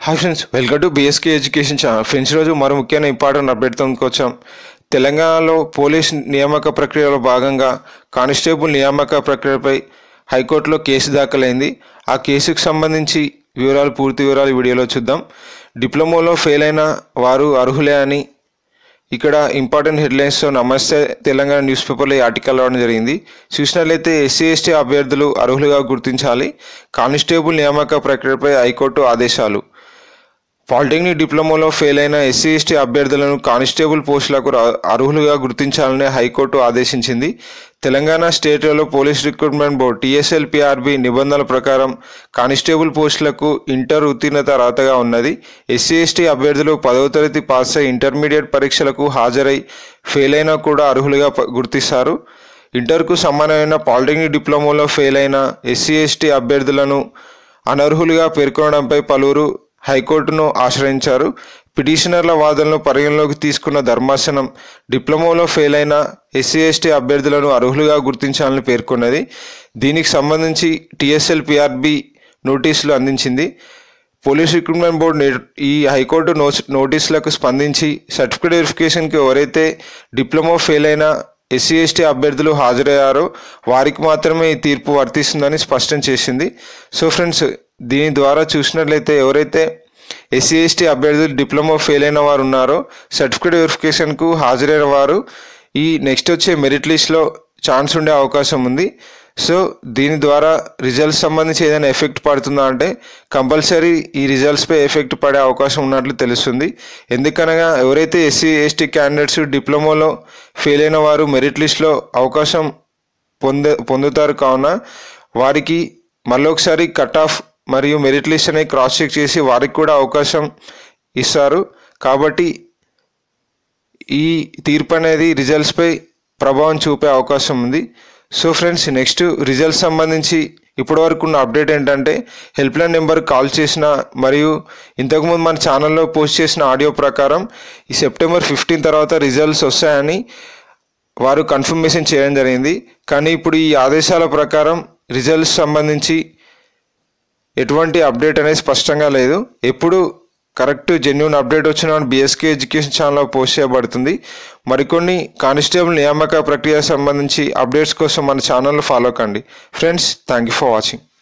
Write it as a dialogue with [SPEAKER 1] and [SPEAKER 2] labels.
[SPEAKER 1] hi friends welcome to BSK education channel friends రోజు మరో ముఖ్యమైన ఇంపార్టెంట్ అప్డేట్తో వచ్చాం తెలంగాణలో పోలీస్ నియామక ప్రక్రియలో భాగంగా కానిస్టేబుల్ నియామక ప్రక్రియపై హైకోర్టులో కేసు దాఖలైంది ఆ కేసుకు సంబంధించి వివరాలు పూర్తి వివరాలు ఈ వీడియోలో చూద్దాం డిప్లొమాలో ఫెయిల్ అయిన వారు అర్హులే అని ఇక్కడ ఇంపార్టెంట్ హెడ్లైన్స్తో నమస్తే తెలంగాణ న్యూస్ పేపర్లో ఈ ఆర్టికల్ రావడం జరిగింది చూసినట్లయితే ఎస్సీ ఎస్టీ అభ్యర్థులు అర్హులుగా గుర్తించాలి కానిస్టేబుల్ నియామక ప్రక్రియపై హైకోర్టు ఆదేశాలు పాలిటెక్నిక్ డిప్లొమాలో ఫెయిల్ అయిన ఎస్సీ ఎస్టీ అభ్యర్థులను కానిస్టేబుల్ పోస్టులకు రా- అర్హులుగా గుర్తించాలని హైకోర్టు ఆదేశించింది తెలంగాణ స్టేట్లో police recruitment board TSL PRB నిబంధనల ప్రకారం కానిస్టేబుల్ పోస్టులకు ఇంటర్ ఉత్తీర్ణత రాతగా ఉన్నది ఎస్సీ ఎస్టీ అభ్యర్థులు పదవ తరగతి పాస్ అయి ఇంటర్మీడియట్ పరీక్షలకు హాజరై ఫెయిల్ అయినా కూడా అర్హులుగా ప- గుర్తిస్తారు ఇంటర్కు సమానమైన పాలిటెక్నిక్ డిప్లొమాలో ఫెయిల్ అయిన ఎస్సీ ఎస్టీ అభ్యర్థులను అనర్హులుగా పేర్కొనడంపై పలువురు హైకోర్టును ఆశ్రయించారు పిటిషనర్ల వాదనలు పరిగణలోకి తీసుకున్న ధర్మాసనం డిప్లొమాలో ఫెయిల్ అయిన ఎస్సీ ఎస్టీ అభ్యర్థులను అర్హులుగా గుర్తించాలని పేర్కొన్నది దీనికి సంబంధించి టీఎస్ఎల్ పిఆర్బి నోటీసులు అందించింది పోలీస్ రిక్రూట్మెంట్ బోర్డు నే- ఈ హైకోర్టు నోస్ నోటీసులకు స్పందించి సర్టిఫికేట్ వెరిఫికేషన్కి ఎవరైతే డిప్లొమా ఫెయిల్ అయిన ఎస్సీ ఎస్టీ అభ్యర్థులు హాజరయ్యారో వారికి మాత్రమే ఈ తీర్పు వర్తిస్తుందని స్పష్టం చేసింది సో ఫ్రెండ్స్ దీని ద్వారా చూసినట్లయితే ఎవరైతే ఎస్సీ ఎస్టీ అభ్యర్థులు డిప్లొమా ఫెయిల్ అయిన వారు ఉన్నారో సర్టిఫికేట్ వెరిఫికేషన్కు హాజరైన వారు ఈ నెక్స్ట్ వచ్చే మెరిట్ లిస్ట్లో ఛాన్స్ ఉండే అవకాశం ఉంది సో దీని ద్వారా రిజల్ట్స్ సంబంధించి ఏదైనా ఎఫెక్ట్ పడుతుందా అంటే కంపల్సరీ ఈ రిజల్ట్స్పై ఎఫెక్ట్ పడే అవకాశం ఉన్నట్లు తెలుస్తుంది ఎందుకనగా ఎవరైతే ఎస్సీ ఎస్టీ క్యాండిడేట్స్ డిప్లొమాలో ఫెయిల్ అయిన వారు మెరిట్ లిస్ట్లో అవకాశం పొందే పొందుతారు కావున వారికి మళ్ళొకసారి కట్ ఆఫ్ మరియు మెరిట్ లిస్ట్ అనేది క్రాస్ చెక్ చేసి వారికి కూడా అవకాశం ఇస్తారు కాబట్టి ఈ తీర్పు అనేది రిజల్ట్స్పై ప్రభావం చూపే అవకాశం ఉంది సో ఫ్రెండ్స్ నెక్స్ట్ రిజల్ట్స్ సంబంధించి ఇప్పటివరకు ఉన్న అప్డేట్ ఏంటంటే హెల్ప్ లైన్ నెంబర్ కాల్ చేసిన మరియు ఇంతకుముందు మన ఛానల్లో పోస్ట్ చేసిన ఆడియో ప్రకారం ఈ సెప్టెంబర్ ఫిఫ్టీన్ తర్వాత రిజల్ట్స్ వస్తాయని వారు కన్ఫర్మేషన్ చేయడం జరిగింది కానీ ఇప్పుడు ఈ ఆదేశాల ప్రకారం రిజల్ట్స్ సంబంధించి ఎటువంటి అప్డేట్ అనేది స్పష్టంగా లేదు ఎప్పుడు కరెక్ట్ జెన్యున్ అప్డేట్ వచ్చిన బీఎస్కే ఎడ్యుకేషన్ ఛానల్లో పోస్ట్ చేయబడుతుంది మరికొన్ని కానిస్టేబుల్ నియామక ప్రక్రియ సంబంధించి అప్డేట్స్ కోసం మన ఛానల్ ఫాలో కండి friends thank you for watching